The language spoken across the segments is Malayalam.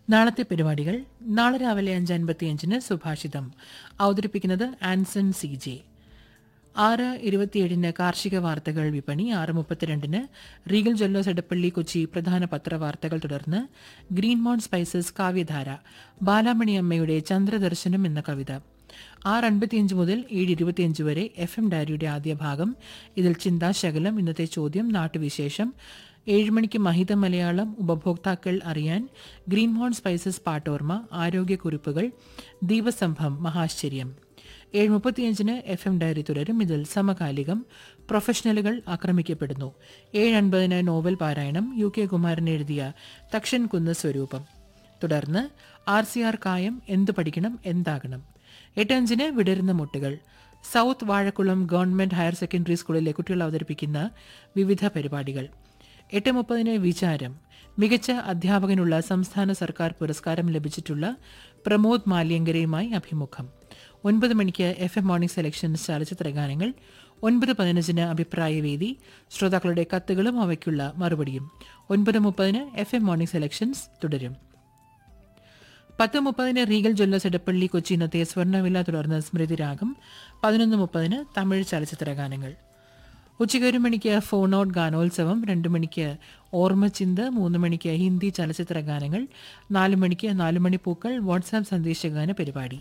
നാളത്തെ പരിപാടികൾ നാളെ രാവിലെ അഞ്ച് അൻപത്തിയഞ്ചിന് സുഭാഷിതം അവതരിപ്പിക്കുന്നത് ആൻസൺ സി ജെ ആറ് ഇരുപത്തിയേഴിന് കാർഷിക വാർത്തകൾ വിപണി ആറ് മുപ്പത്തിരണ്ടിന് റീഗൽ ജ്വല്ലേഴ്സ് എടപ്പള്ളി കൊച്ചി പ്രധാന പത്രവാർത്തകൾ തുടർന്ന് ഗ്രീൻ മോൺ സ്പൈസസ് കാവ്യധാര ബാലാമണി അമ്മയുടെ ചന്ദ്രദർശനം എന്ന കവിത ആറ് അൻപത്തിയഞ്ച് മുതൽ ഏഴ് ഇരുപത്തിയഞ്ച് വരെ എഫ് എം ഡയറിയുടെ ആദ്യ ഭാഗം ഇതിൽ ചിന്താശകലം ഇന്നത്തെ ചോദ്യം നാട്ടുവിശേഷം ഏഴ് മണിക്ക് മഹിത മലയാളം ഉപഭോക്താക്കൾ അറിയാൻ ഗ്രീൻ മോൺ സ്പൈസസ് പാട്ടോർമ ആരോഗ്യക്കുറിപ്പുകൾ ദീപസംഭം മഹാശ്ചര്യം ഏഴ് മുപ്പത്തിയഞ്ചിന് എഫ് എം ഡയറി തുടരും ഇതിൽ സമകാലികം പ്രൊഫഷണലുകൾ ആക്രമിക്കപ്പെടുന്നു ഏഴ് അൻപതിന് നോവൽ പാരായണം യു കെ കുമാരൻ എഴുതിയ തക്ഷൻ കുന്ന് സ്വരൂപം തുടർന്ന് ആർ സി ആർ കായം എന്ത് പഠിക്കണം എന്താകണം എട്ടഞ്ചിന് വിടരുന്ന മുട്ടുകൾ south Vazhakkulam government higher secondary സ്കൂളിലെ കുട്ടികൾ അവതരിപ്പിക്കുന്ന വിവിധ പരിപാടികൾ എട്ട് മുപ്പതിന് വിചാരം മികച്ച അധ്യാപകനുള്ള സംസ്ഥാന സർക്കാർ പുരസ്കാരം ലഭിച്ചിട്ടുള്ള പ്രമോദ് മാലിയങ്കരയുമായി അഭിമുഖം ഒൻപത് മണിക്ക് എഫ് എം മോർണിംഗ് സെലക്ഷൻസ് ചലച്ചിത്ര ഗാനങ്ങൾ ഒൻപത് പതിനഞ്ചിന് അഭിപ്രായവേദി ശ്രോതാക്കളുടെ കത്തുകളും അവയ്ക്കുള്ള മറുപടിയും ഒൻപത് മുപ്പതിന് എഫ് എം മോർണിംഗ് സെലക്ഷൻസ് തുടരും പത്ത് മുപ്പതിന് റീഗൽ ജ്വല്ലേഴ്സ് എടപ്പള്ളി കൊച്ചി ഇന്നത്തെ സ്വർണ്ണവില തുടർന്ന് സ്മൃതി രാഗം പതിനൊന്ന് മുപ്പതിന് തമിഴ് ചലച്ചിത്ര ഗാനങ്ങൾ ഉച്ചയ്ക്ക് ഒരു മണിക്ക് ഫോൺ ഔട്ട് ഗാനോത്സവം രണ്ട് മണിക്ക് ഓർമ്മച്ചിന്ത് മൂന്ന് മണിക്ക് ഹിന്ദി ചലച്ചിത്ര ഗാനങ്ങൾ നാല് മണിക്ക് നാല് മണി പൂക്കൾ വാട്സാപ്പ് സന്ദേശഗാന പരിപാടി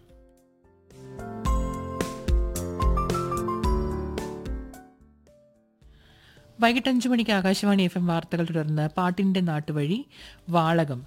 വൈകിട്ട് അഞ്ച് മണിക്ക് ആകാശവാണി എഫ് എം വാർത്തകൾ തുടർന്ന് പാട്ടിന്റെ നാട്ടുവഴി വാളകം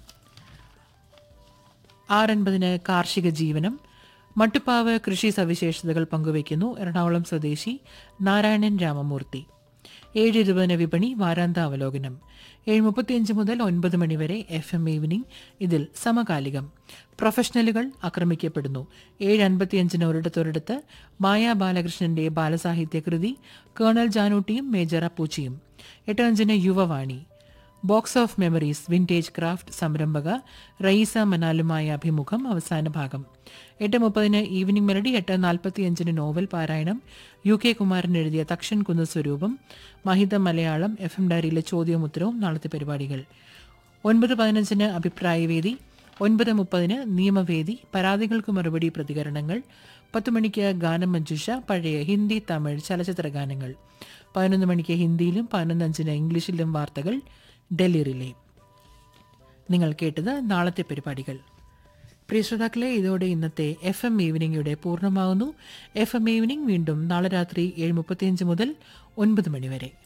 ആറൻപതിന് കാർഷിക ജീവനം മട്ടുപ്പാവ് കൃഷി സവിശേഷതകൾ പങ്കുവയ്ക്കുന്നു എറണാകുളം സ്വദേശി നാരായണൻ രാമമൂർത്തി ഏഴ് ഇരുപതിന് വിപണി വാരാന്ത അവലോകനം ഏഴ് മുപ്പത്തിയഞ്ച് മുതൽ ഒൻപത് മണിവരെ എഫ് എം ഈവനിംഗ് ഇതിൽ സമകാലികം പ്രൊഫഷണലുകൾ ആക്രമിക്കപ്പെടുന്നു ഏഴ് അൻപത്തിയഞ്ചിന് ഒരിടത്തൊരിടത്ത് മായ ബാലകൃഷ്ണന്റെ ബാലസാഹിത്യ കൃതി കേണൽ ജാനൂട്ടിയും മേജർ അപ്പൂച്ചിയും എട്ട് അഞ്ചിന് Yuvavani box of memories vintage craft സംരംഭക റയീസ മനാലുമായ അഭിമുഖം അവസാന ഭാഗം എട്ട് മുപ്പതിന് ഈവനിംഗ് മെലഡി എട്ട് നാൽപ്പത്തിയഞ്ചിന് നോവൽ പാരായണം യു കെ കുമാരൻ എഴുതിയ തക്ഷൻ കുന്ന് സ്വരൂപം മഹിത മലയാളം എഫ് എം ഡയറിയിലെ ചോദ്യവും ഉത്തരവും നാളത്തെ പരിപാടികൾ ഒൻപത് പതിനഞ്ചിന് അഭിപ്രായവേദി ഒൻപത് മുപ്പതിന് നിയമവേദി പരാതികൾക്ക് മറുപടി പ്രതികരണങ്ങൾ പത്ത് മണിക്ക് ഗാനമഞ്ജുഷ പഴയ ഹിന്ദി തമിഴ് ചലച്ചിത്ര ഗാനങ്ങൾ പതിനൊന്ന് മണിക്ക് ഹിന്ദിയിലും പതിനൊന്നഞ്ചിന് ഇംഗ്ലീഷിലും വാർത്തകൾ ഡൽഹി റിലേ നിങ്ങൾ കേട്ടത് നാളത്തെ പരിപാടികൾ പ്രിയ ശ്രോതാക്കളെ ഇതോടെ ഇന്നത്തെ എഫ് എം ഈവനിംഗ് പൂർണ്ണമാകുന്നു എഫ് എം ഈവനിംഗ് വീണ്ടും നാളെ രാത്രി ഏഴ് മുപ്പത്തിയഞ്ച് മുതൽ ഒൻപത് മണിവരെ